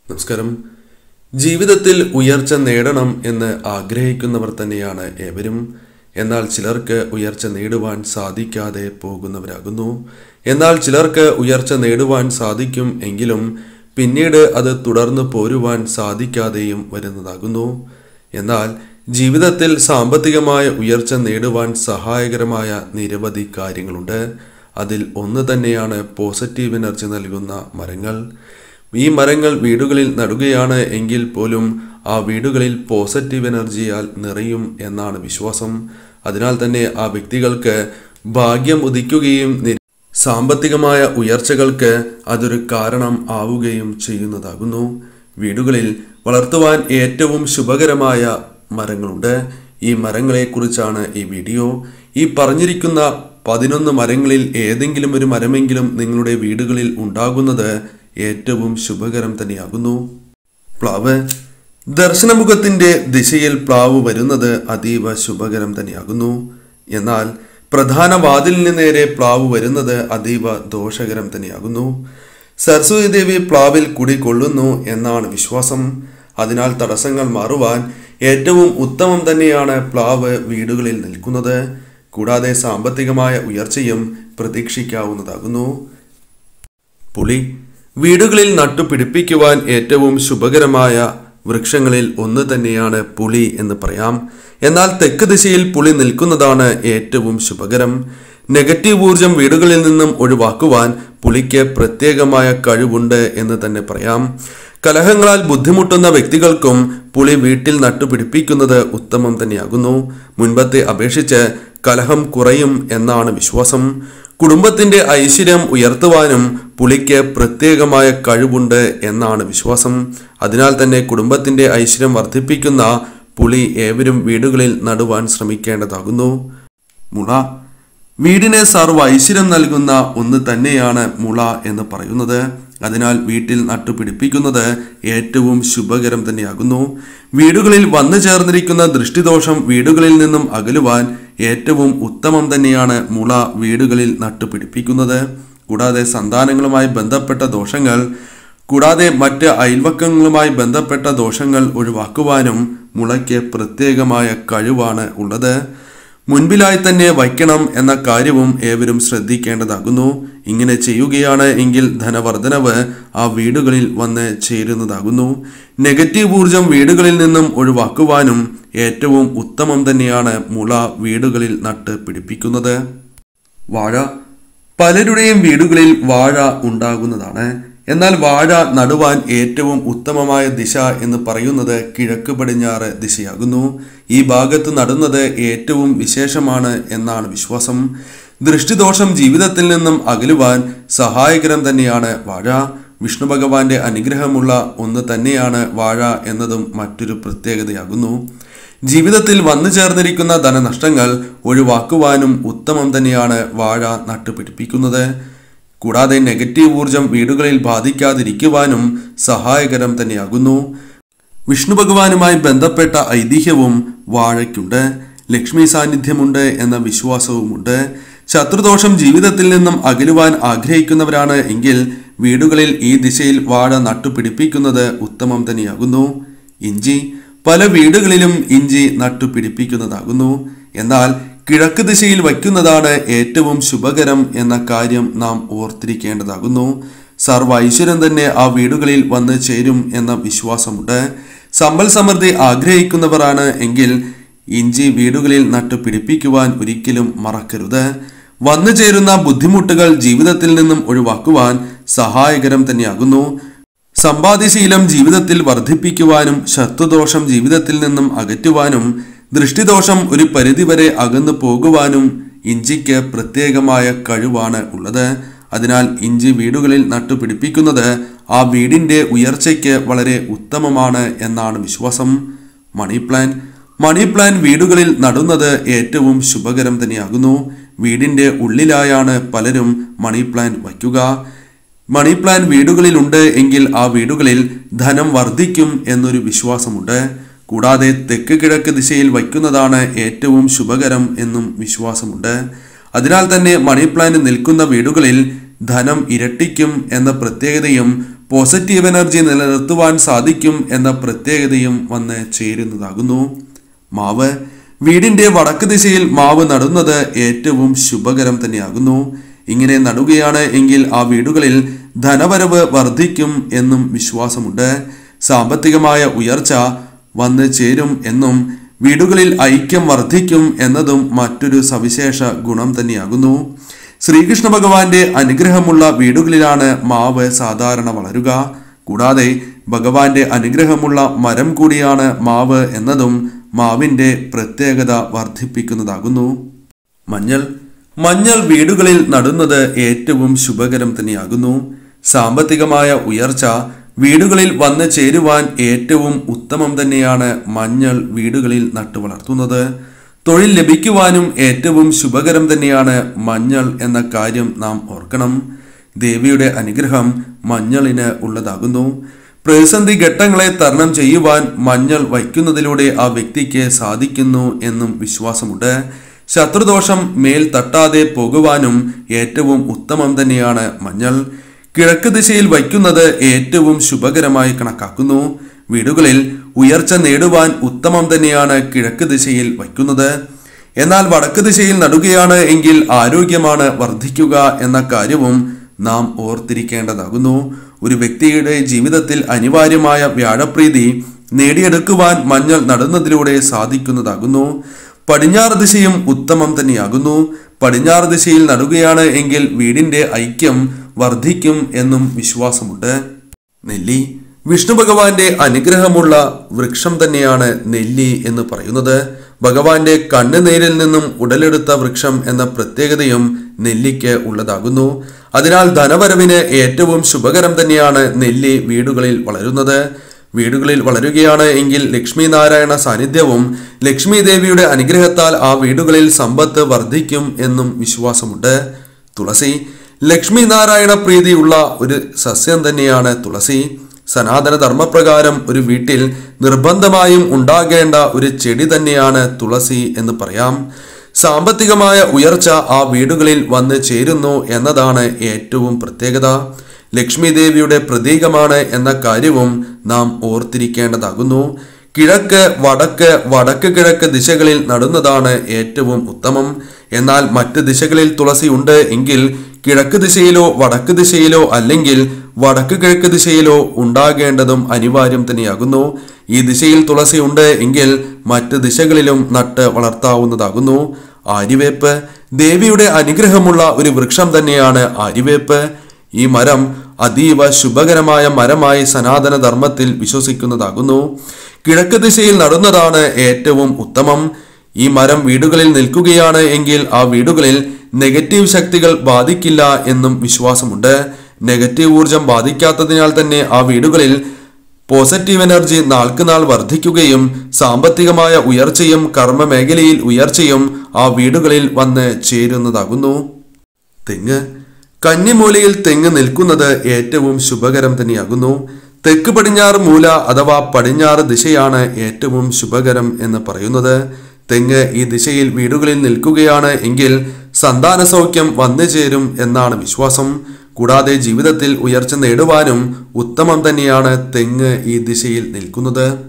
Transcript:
നമസ്കാരം ജീവിതത്തിൽ ഉയർച്ച നേടണം എന്ന് ആഗ്രഹിക്കുന്നവർ തന്നെയാണ് ഏവരും എന്നാൽ ചിലർക്ക് ഉയർച്ച നേടുവാൻ സാധിക്കാതെ പോകുന്നവരാകുന്നു എന്നാൽ ചിലർക്ക് ഉയർച്ച നേടുവാൻ സാധിക്കും എങ്കിലും പിന്നീട് അത് തുടർന്ന് പോരുവാൻ സാധിക്കാതെയും വരുന്നതാകുന്നു എന്നാൽ ജീവിതത്തിൽ സാമ്പത്തികമായ ഉയർച്ച നേടുവാൻ സഹായകരമായ നിരവധി കാര്യങ്ങളുണ്ട് അതിൽ ഒന്ന് തന്നെയാണ് പോസിറ്റീവ് എനർജി നൽകുന്ന മരങ്ങൾ ഈ മരങ്ങൾ വീടുകളിൽ നടുകയാണ് എങ്കിൽ പോലും ആ വീടുകളിൽ പോസിറ്റീവ് എനർജിയാൽ നിറയും എന്നാണ് വിശ്വാസം അതിനാൽ തന്നെ ആ വ്യക്തികൾക്ക് ഭാഗ്യം ഉദിക്കുകയും നി- സാമ്പത്തികമായ ഉയർച്ചകൾക്ക് അതൊരു കാരണം ആവുകയും ചെയ്യുന്നതാകുന്നു വീടുകളിൽ വളർത്തുവാൻ ഏറ്റവും ശുഭകരമായ മരങ്ങളുണ്ട് ഈ മരങ്ങളെക്കുറിച്ചാണ് ഈ വീഡിയോ ഈ പറഞ്ഞിരിക്കുന്ന പതിനൊന്ന് മരങ്ങളിൽ ഏതെങ്കിലും ഒരു മരമെങ്കിലും നിങ്ങളുടെ വീടുകളിൽ ഉണ്ടാകുന്നത് ഏറ്റവും ശുഭകരം തന്നെയാകുന്നു പ്ലാവ് ദർശനമുഖത്തിന്റെ ദിശയിൽ പ്ലാവ് വരുന്നത് അതീവ ശുഭകരം തന്നെയാകുന്നു എന്നാൽ പ്രധാന വാതിലിന് നേരെ പ്ലാവ് വരുന്നത് അതീവ ദോഷകരം തന്നെയാകുന്നു സരസ്വതി ദേവി പ്ലാവിൽ കുടികൊള്ളുന്നു എന്നാണ് വിശ്വാസം അതിനാൽ തടസ്സങ്ങൾ മാറുവാൻ ഏറ്റവും ഉത്തമം തന്നെയാണ് പ്ലാവ് വീടുകളിൽ നിൽക്കുന്നത് കൂടാതെ സാമ്പത്തികമായ ഉയർച്ചയും പ്രതീക്ഷിക്കാവുന്നതാകുന്നു പുളി വീടുകളിൽ നട്ടുപിടിപ്പിക്കുവാൻ ഏറ്റവും ശുഭകരമായ വൃക്ഷങ്ങളിൽ ഒന്ന് തന്നെയാണ് പുളി എന്ന് പറയാം എന്നാൽ തെക്ക് ദിശയിൽ പുളി നിൽക്കുന്നതാണ് ഏറ്റവും ശുഭകരം നെഗറ്റീവ് ഊർജം വീടുകളിൽ നിന്നും ഒഴിവാക്കുവാൻ പുളിക്ക് പ്രത്യേകമായ കഴിവുണ്ട് എന്ന് തന്നെ പറയാം കലഹങ്ങളാൽ ബുദ്ധിമുട്ടുന്ന വ്യക്തികൾക്കും പുളി വീട്ടിൽ നട്ടുപിടിപ്പിക്കുന്നത് ഉത്തമം തന്നെയാകുന്നു മുൻപത്തെ അപേക്ഷിച്ച് കലഹം കുറയും എന്നാണ് വിശ്വാസം കുടുംബത്തിന്റെ ഐശ്വര്യം ഉയർത്തുവാനും പുളിക്ക് പ്രത്യേകമായ കഴിവുണ്ട് എന്നാണ് വിശ്വാസം അതിനാൽ തന്നെ കുടുംബത്തിന്റെ ഐശ്വര്യം വർദ്ധിപ്പിക്കുന്ന പുളി ഏവരും വീടുകളിൽ നടുവാൻ ശ്രമിക്കേണ്ടതാകുന്നു മുള വീടിന് സർവ്വ ഐശ്വര്യം നൽകുന്ന ഒന്ന് തന്നെയാണ് മുള എന്ന് പറയുന്നത് അതിനാൽ വീട്ടിൽ നട്ടുപിടിപ്പിക്കുന്നത് ഏറ്റവും ശുഭകരം തന്നെയാകുന്നു വീടുകളിൽ വന്നു ചേർന്നിരിക്കുന്ന ദൃഷ്ടിദോഷം വീടുകളിൽ നിന്നും അകലുവാൻ ഏറ്റവും ഉത്തമം തന്നെയാണ് മുള വീടുകളിൽ നട്ടുപിടിപ്പിക്കുന്നത് കൂടാതെ സന്താനങ്ങളുമായി ബന്ധപ്പെട്ട ദോഷങ്ങൾ കൂടാതെ മറ്റ് അയൽവക്കങ്ങളുമായി ബന്ധപ്പെട്ട ദോഷങ്ങൾ ഒഴിവാക്കുവാനും മുളയ്ക്ക് പ്രത്യേകമായ കഴിവാണ് ഉള്ളത് മുൻപിലായി തന്നെ വയ്ക്കണം എന്ന കാര്യവും ഏവരും ശ്രദ്ധിക്കേണ്ടതാകുന്നു ഇങ്ങനെ ചെയ്യുകയാണ് എങ്കിൽ ധനവർദ്ധനവ് ആ വീടുകളിൽ വന്ന് ചേരുന്നതാകുന്നു നെഗറ്റീവ് ഊർജം വീടുകളിൽ നിന്നും ഒഴിവാക്കുവാനും ഏറ്റവും ഉത്തമം തന്നെയാണ് മുള വീടുകളിൽ നട്ട് പിടിപ്പിക്കുന്നത് വാഴ പലരുടെയും വീടുകളിൽ വാഴ ഉണ്ടാകുന്നതാണ് എന്നാൽ വാഴ നടുവാൻ ഏറ്റവും ഉത്തമമായ ദിശ എന്ന് പറയുന്നത് കിഴക്ക് പടിഞ്ഞാറ് ദിശയാകുന്നു ഈ ഭാഗത്ത് നടുന്നത് ഏറ്റവും വിശേഷമാണ് എന്നാണ് വിശ്വാസം ദൃഷ്ടിദോഷം ജീവിതത്തിൽ നിന്നും അകലുവാൻ സഹായകരം തന്നെയാണ് വാഴ വിഷ്ണു ഭഗവാന്റെ അനുഗ്രഹമുള്ള ഒന്ന് തന്നെയാണ് വാഴ എന്നതും മറ്റൊരു പ്രത്യേകതയാകുന്നു ജീവിതത്തിൽ വന്നു ചേർന്നിരിക്കുന്ന ധനനഷ്ടങ്ങൾ ഒഴിവാക്കുവാനും ഉത്തമം തന്നെയാണ് വാഴ നട്ടുപിടിപ്പിക്കുന്നത് കൂടാതെ നെഗറ്റീവ് ഊർജം വീടുകളിൽ ബാധിക്കാതിരിക്കുവാനും സഹായകരം തന്നെയാകുന്നു വിഷ്ണു ഭഗവാനുമായി ബന്ധപ്പെട്ട ഐതിഹ്യവും വാഴയ്ക്കുണ്ട് ലക്ഷ്മി സാന്നിധ്യമുണ്ട് എന്ന വിശ്വാസവുമുണ്ട് ശത്രുദോഷം ജീവിതത്തിൽ നിന്നും അകലുവാൻ ആഗ്രഹിക്കുന്നവരാണ് എങ്കിൽ വീടുകളിൽ ഈ ദിശയിൽ വാഴ നട്ടുപിടിപ്പിക്കുന്നത് ഉത്തമം തന്നെയാകുന്നു ഇഞ്ചി പല വീടുകളിലും ഇഞ്ചി നട്ടുപിടിപ്പിക്കുന്നതാകുന്നു എന്നാൽ കിഴക്ക് ദിശയിൽ വയ്ക്കുന്നതാണ് ഏറ്റവും ശുഭകരം എന്ന കാര്യം നാം ഓർത്തിരിക്കേണ്ടതാകുന്നു സർവ്വ ഐശ്വര്യം തന്നെ ആ വീടുകളിൽ വന്ന് ചേരും എന്ന വിശ്വാസമുണ്ട് സമ്പൽ സമൃദ്ധി ആഗ്രഹിക്കുന്നവരാണ് എങ്കിൽ ഇഞ്ചി വീടുകളിൽ നട്ടു പിടിപ്പിക്കുവാൻ ഒരിക്കലും മറക്കരുത് വന്നു ചേരുന്ന ബുദ്ധിമുട്ടുകൾ ജീവിതത്തിൽ നിന്നും ഒഴിവാക്കുവാൻ സഹായകരം തന്നെയാകുന്നു സമ്പാദ്യശീലം ജീവിതത്തിൽ വർദ്ധിപ്പിക്കുവാനും ശത്രുദോഷം ജീവിതത്തിൽ നിന്നും അകറ്റുവാനും ദൃഷ്ടിദോഷം ഒരു പരിധിവരെ അകന്നു പോകുവാനും ഇഞ്ചിക്ക് പ്രത്യേകമായ കഴിവാണ് ഉള്ളത് അതിനാൽ ഇഞ്ചി വീടുകളിൽ നട്ടുപിടിപ്പിക്കുന്നത് ആ വീടിന്റെ ഉയർച്ചയ്ക്ക് വളരെ ഉത്തമമാണ് എന്നാണ് വിശ്വാസം മണി പ്ലാന്റ് മണി പ്ലാന്റ് വീടുകളിൽ നടുന്നത് ഏറ്റവും ശുഭകരം തന്നെയാകുന്നു വീടിന്റെ ഉള്ളിലായാണ് പലരും മണി പ്ലാന്റ് വയ്ക്കുക മണി പ്ലാൻ വീടുകളിലുണ്ട് എങ്കിൽ ആ വീടുകളിൽ ധനം വർദ്ധിക്കും എന്നൊരു വിശ്വാസമുണ്ട് കൂടാതെ തെക്ക് കിഴക്ക് ദിശയിൽ വയ്ക്കുന്നതാണ് ഏറ്റവും ശുഭകരം എന്നും വിശ്വാസമുണ്ട് അതിനാൽ തന്നെ മണി പ്ലാന്റ് നിൽക്കുന്ന വീടുകളിൽ ധനം ഇരട്ടിക്കും എന്ന പ്രത്യേകതയും പോസിറ്റീവ് എനർജി നിലനിർത്തുവാൻ സാധിക്കും എന്ന പ്രത്യേകതയും വന്ന് ചേരുന്നതാകുന്നു മാവ് വീടിന്റെ വടക്ക് ദിശയിൽ മാവ് നടുന്നത് ഏറ്റവും ശുഭകരം തന്നെയാകുന്നു ഇങ്ങനെ നടുകയാണ് എങ്കിൽ ആ വീടുകളിൽ ധനവരവ് വർദ്ധിക്കും എന്നും വിശ്വാസമുണ്ട് സാമ്പത്തികമായ ഉയർച്ച വന്ന് ചേരും എന്നും വീടുകളിൽ ഐക്യം വർദ്ധിക്കും എന്നതും മറ്റൊരു സവിശേഷ ഗുണം തന്നെയാകുന്നു ശ്രീകൃഷ്ണ ഭഗവാന്റെ അനുഗ്രഹമുള്ള വീടുകളിലാണ് മാവ് സാധാരണ വളരുക കൂടാതെ ഭഗവാന്റെ അനുഗ്രഹമുള്ള മരം കൂടിയാണ് മാവ് എന്നതും മാവിന്റെ പ്രത്യേകത വർദ്ധിപ്പിക്കുന്നതാകുന്നു മഞ്ഞൾ മഞ്ഞൾ വീടുകളിൽ നടുന്നത് ഏറ്റവും ശുഭകരം തന്നെയാകുന്നു സാമ്പത്തികമായ ഉയർച്ച വീടുകളിൽ വന്നു ചേരുവാൻ ഏറ്റവും ഉത്തമം തന്നെയാണ് മഞ്ഞൾ വീടുകളിൽ നട്ടു വളർത്തുന്നത് തൊഴിൽ ലഭിക്കുവാനും ഏറ്റവും ശുഭകരം തന്നെയാണ് മഞ്ഞൾ എന്ന കാര്യം നാം ഓർക്കണം ദേവിയുടെ അനുഗ്രഹം മഞ്ഞളിന് ഉള്ളതാകുന്നു പ്രതിസന്ധി ഘട്ടങ്ങളെ തരണം ചെയ്യുവാൻ മഞ്ഞൾ വയ്ക്കുന്നതിലൂടെ ആ വ്യക്തിക്ക് സാധിക്കുന്നു എന്നും വിശ്വാസമുണ്ട് ശത്രുദോഷം മേൽ തട്ടാതെ പോകുവാനും ഏറ്റവും ഉത്തമം തന്നെയാണ് മഞ്ഞൾ കിഴക്ക് ദിശയിൽ വയ്ക്കുന്നത് ഏറ്റവും ശുഭകരമായി കണക്കാക്കുന്നു വീടുകളിൽ ഉയർച്ച നേടുവാൻ ഉത്തമം തന്നെയാണ് കിഴക്ക് ദിശയിൽ വയ്ക്കുന്നത് എന്നാൽ വടക്ക് ദിശയിൽ നടുകയാണ് എങ്കിൽ ആരോഗ്യമാണ് വർദ്ധിക്കുക എന്ന കാര്യവും നാം ഓർത്തിരിക്കേണ്ടതാകുന്നു ഒരു വ്യക്തിയുടെ ജീവിതത്തിൽ അനിവാര്യമായ വ്യാഴപ്രീതി നേടിയെടുക്കുവാൻ മഞ്ഞൾ നടുന്നതിലൂടെ സാധിക്കുന്നതാകുന്നു പടിഞ്ഞാറ് ദിശയും ഉത്തമം തന്നെയാകുന്നു പടിഞ്ഞാറ് ദിശയിൽ നടുകയാണ് എങ്കിൽ വീടിന്റെ ഐക്യം വർദ്ധിക്കും എന്നും വിശ്വാസമുണ്ട് നെല്ലി വിഷ്ണു ഭഗവാന്റെ അനുഗ്രഹമുള്ള വൃക്ഷം തന്നെയാണ് നെല്ലി എന്ന് പറയുന്നത് ഭഗവാന്റെ കണ്ണുനീരിൽ നിന്നും ഉടലെടുത്ത വൃക്ഷം എന്ന പ്രത്യേകതയും നെല്ലിക്ക് ഉള്ളതാകുന്നു അതിനാൽ ധനവരവിന് ഏറ്റവും ശുഭകരം തന്നെയാണ് നെല്ലി വീടുകളിൽ വളരുന്നത് വീടുകളിൽ വളരുകയാണ് എങ്കിൽ ലക്ഷ്മി നാരായണ സാന്നിധ്യവും ലക്ഷ്മി ദേവിയുടെ അനുഗ്രഹത്താൽ ആ വീടുകളിൽ സമ്പത്ത് വർദ്ധിക്കും എന്നും വിശ്വാസമുണ്ട് തുളസി ലക്ഷ്മി നാരായണ പ്രീതിയുള്ള ഒരു സസ്യം തന്നെയാണ് തുളസി സനാതന ധർമ്മപ്രകാരം ഒരു വീട്ടിൽ നിർബന്ധമായും ഉണ്ടാകേണ്ട ഒരു ചെടി തന്നെയാണ് തുളസി എന്ന് പറയാം സാമ്പത്തികമായ ഉയർച്ച ആ വീടുകളിൽ വന്ന് ചേരുന്നു എന്നതാണ് ഏറ്റവും പ്രത്യേകത ലക്ഷ്മി ദേവിയുടെ പ്രതീകമാണ് എന്ന കാര്യവും നാം ഓർത്തിരിക്കേണ്ടതാകുന്നു കിഴക്ക് വടക്ക് വടക്ക് കിഴക്ക് ദിശകളിൽ നടുന്നതാണ് ഏറ്റവും ഉത്തമം എന്നാൽ മറ്റ് ദിശകളിൽ തുളസി ഉണ്ട് എങ്കിൽ കിഴക്ക് ദിശയിലോ വടക്ക് ദിശയിലോ അല്ലെങ്കിൽ വടക്ക് കിഴക്ക് ദിശയിലോ ഉണ്ടാകേണ്ടതും അനിവാര്യം തന്നെയാകുന്നു ഈ ദിശയിൽ തുളസി ഉണ്ട് എങ്കിൽ മറ്റ് ദിശകളിലും നട്ട് വളർത്താവുന്നതാകുന്നു ആര്യവേപ്പ് ദേവിയുടെ അനുഗ്രഹമുള്ള ഒരു വൃക്ഷം തന്നെയാണ് ആര്യവേപ്പ് ഈ മരം അതീവ ശുഭകരമായ മരമായി സനാതന ധർമ്മത്തിൽ വിശ്വസിക്കുന്നതാകുന്നു കിഴക്ക് ദിശയിൽ നടുന്നതാണ് ഏറ്റവും ഉത്തമം ഈ മരം വീടുകളിൽ നിൽക്കുകയാണ് എങ്കിൽ ആ വീടുകളിൽ നെഗറ്റീവ് ശക്തികൾ ബാധിക്കില്ല എന്നും വിശ്വാസമുണ്ട് നെഗറ്റീവ് ഊർജം ബാധിക്കാത്തതിനാൽ തന്നെ ആ വീടുകളിൽ പോസിറ്റീവ് എനർജി നാൾക്കുനാൾ വർദ്ധിക്കുകയും സാമ്പത്തികമായ ഉയർച്ചയും കർമ്മ മേഖലയിൽ ഉയർച്ചയും ആ വീടുകളിൽ വന്ന് ചേരുന്നതാകുന്നു തെങ്ങ് കന്നിമൂലയിൽ തെങ്ങ് നിൽക്കുന്നത് ഏറ്റവും ശുഭകരം തന്നെയാകുന്നു തെക്ക് പടിഞ്ഞാറ് മൂല അഥവാ പടിഞ്ഞാറ് ദിശയാണ് ഏറ്റവും ശുഭകരം എന്ന് പറയുന്നത് തെങ്ങ് ഈ ദിശയിൽ വീടുകളിൽ നിൽക്കുകയാണ് എങ്കിൽ സന്താന സൗഖ്യം വന്നു ചേരും എന്നാണ് വിശ്വാസം കൂടാതെ ജീവിതത്തിൽ ഉയർച്ച നേടുവാനും ഉത്തമം തന്നെയാണ് തെങ്ങ് ഈ ദിശയിൽ നിൽക്കുന്നത്